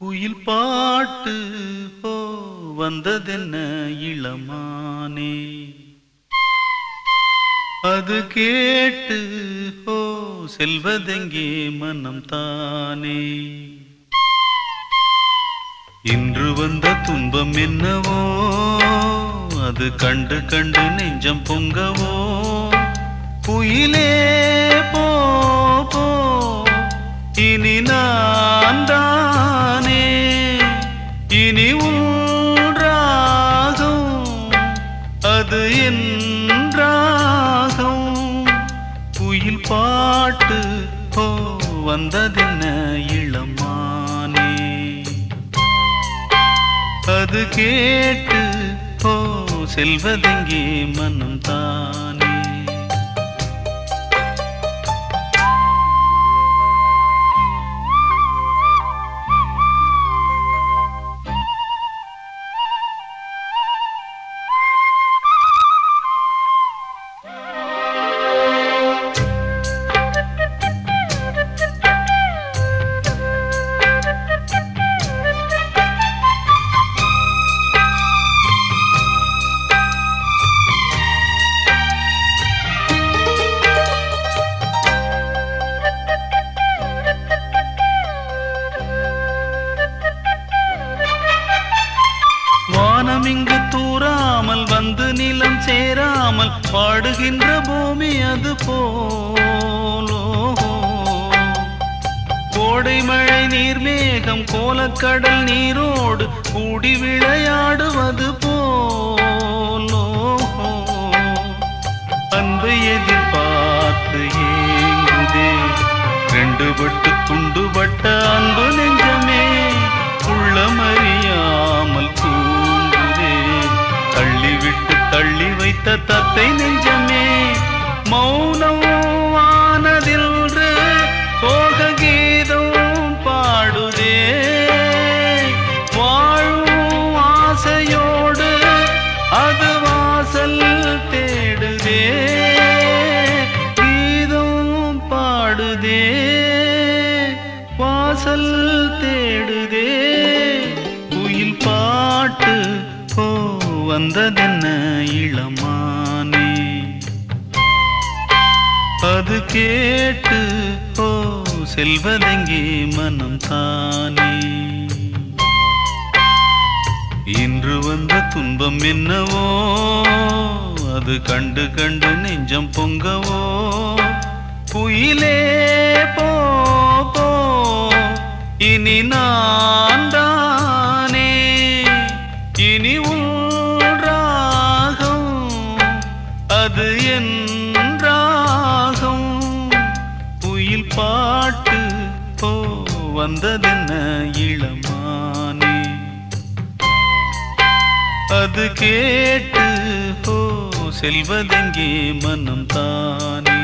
குயில் பாட்டு ஓ வந்ததென்ன இளமானே அது கேட்டு ஓ செல்வதெங்கே மனம் தானே இன்று வந்த துன்பம் என்னவோ அது கண்டு கண்டு நெஞ்சம் பொங்கவோ குயிலே போ போ இனி நான் தானே இனி உன்றாகும் அது என் ராகம் குயில் பாட்டு ஓ வந்ததென்ன இளமானே அது கேட்டு ஓ செல்வதெங்கே மனம் தானே வானம் இங்கு தூராமல் வந்து நிலம் சேராமல் பாடுகின்ற பூமி அது போலோ கோடை மழை நீர் மேகம் கோலக்கடல் நீரோடு கூடி விளையாடுவது போலோ அன்பை எதிர்பார்த்து ஏங்குதே ரெண்டு பட்டு துண்டுபட்ட அன்பு நெஞ்சமே உள்ளமறியாமல் தூங்குதே தள்ளிவிட்டு தள்ளி வைத்த தத்தை நெஞ்சமே மௌனம் வானதில்று சோக கீதம் பாடுதே வாழும் ஆசையோடு அது வாசல் தேடுதே கீதம் பாடுதே வாசல் தேடுதே குயில் பாட்டு ஓ வந்ததென்ன இளமானே அது கேட்டு ஓ செல்வதெங்கே மனம் தானே இன்று வந்த துன்பம் என்னவோ அது கண்டு கண்டு நெஞ்சம் பொங்கவோ குயிலே போ போ இனி நான் தானே இனி உன் ராகம் அது என் ராகம் குயில் பாட்டு போ வந்ததென்ன இளமானே அது கேட்டு ஓ செல்வதெங்கே மனம் தானே